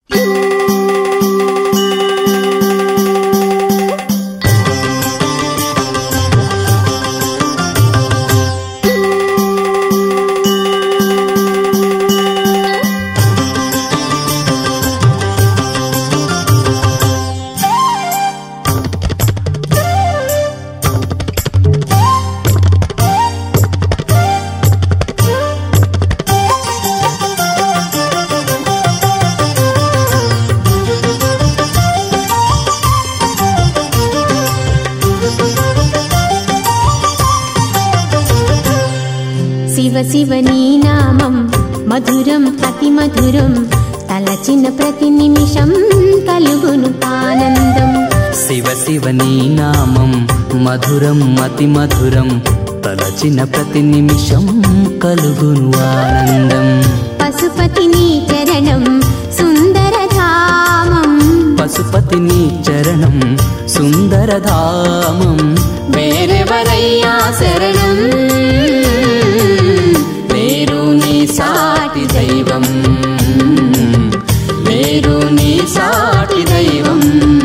శివ శివ నీ నామం మధురం అతి మధురం తలచిన ప్రతి నిమిషం కలుగును ఆనందం శివ శివ నీ నామం మధురం అతి మధురం తలచిన ప్రతి నిమిషం కలుగును ఆనందం పశుపతి నీ చరణం సుందర ధామం పశుపతి నీ చరణం సుందరధామం వేరెవరయ్యా శరణం లేరు నీ సాటి దైవం లేరు నీ సాటి దైవం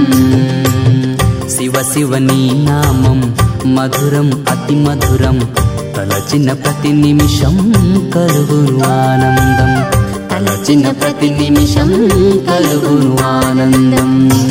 శివ శివ నీ నామం మధురం అతి మధురం తలచిన ప్రతి నిమిషం కలుగును ఆనందం తలచిన ప్రతి నిమిషం కలుగును ఆనందం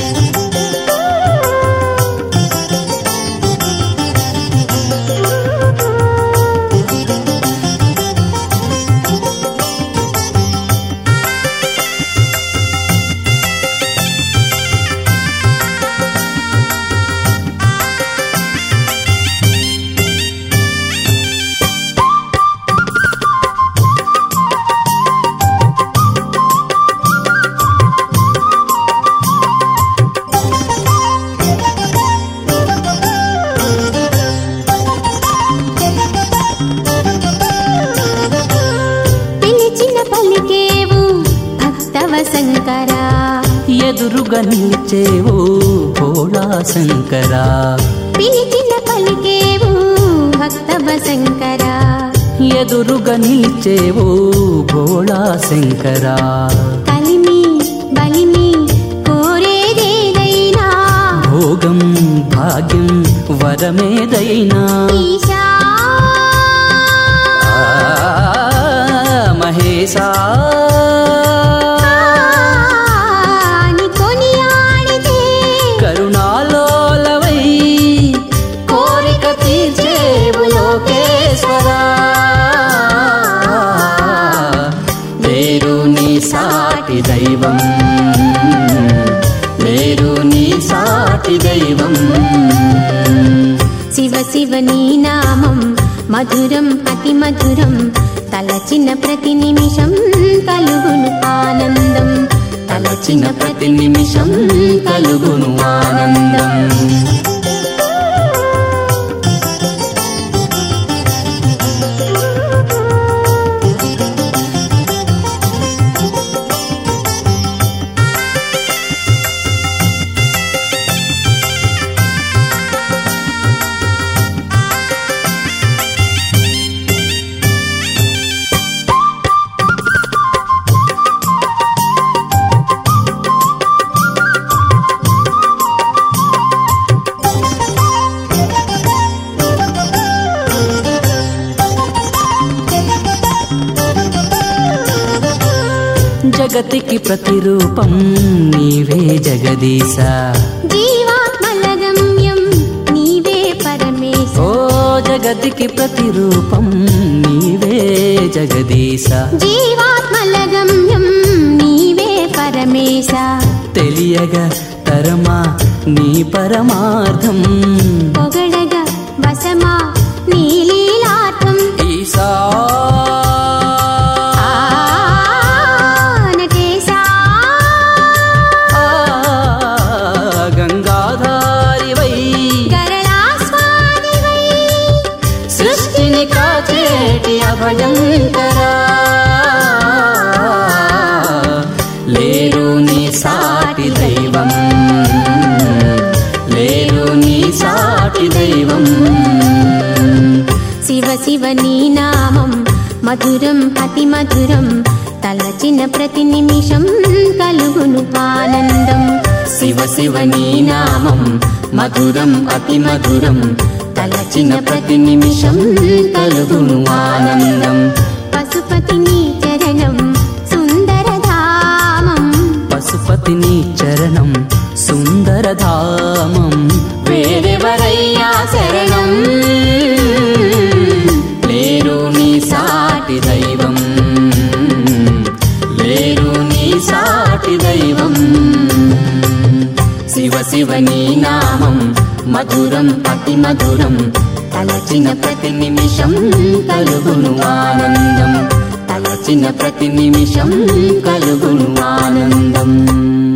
పిలిచిన పలికేవు భక్తవ శంకరా ఎదురుగా నిలిచేవు భోళా శంకరా పిలిచిన పలికేవు భక్తవ శంకరా ఎదురుగా నిలిచేవు భోళా శంకరా కలిమి బలిమి కోరేదేదైనా భోగం భాగ్యం వరమేదైనా ఈశా ఆ, మహేశా ని కొనియాడితే కరుణాలోలవై కోరిక తీర్చేవు లోకేశ్వరా లేరు నీ సాటి దైవం లేరు నీ సాటి దైవం శివ శివ నీ నామం మధురం అతి మధురం తలచిన ప్రతి నిమిషం కలుగును ఆనందం తలచిన ప్రతి నిమిషం కలుగును ఆనందం జగతికి ప్రతిరూపం నీవే జగదీశ జీవాత్మల గమ్యం నీవే పరమేశ ఓ జగతికి ప్రతిరూపం నీవే జగదీశ జీవాత్మల గమ్యం నీవే పరమేశ తెలియగా తరమా నీ పరమార్థం పొగడగా వసమా నీ లీలార్థం ఈశా ఆ నటేశా ఆ, గంగాధారివై గరళాస్వాదివై సృష్టిని కాచేటి అభయంకరా లేరు నీ సాటి దైవం లేరు నీ సాటి దైవం శివ శివ నీ నామం మధురం అతి మధురం తలచిన ప్రతి నిమిషం కలుగును శివ శివ నీ నామం మధురం అతి మధురం తలచిన ప్రతి నిమిషం కలుగును ఆనందం పశుపతి నీ చరణం సుందరధామం పశుపతి నీ చరణం సుందరధామం వేరెవరయ్యా శరణం లేరు నీ సాటి దైవం లేరు నీ సాటి దైవం శివ శివ నీ నామం మధురం అతి మధురం తలచిన ప్రతి నిమిషం కలుగును ఆనందం తలచిన ప్రతి నిమిషం కలుగును ఆనందం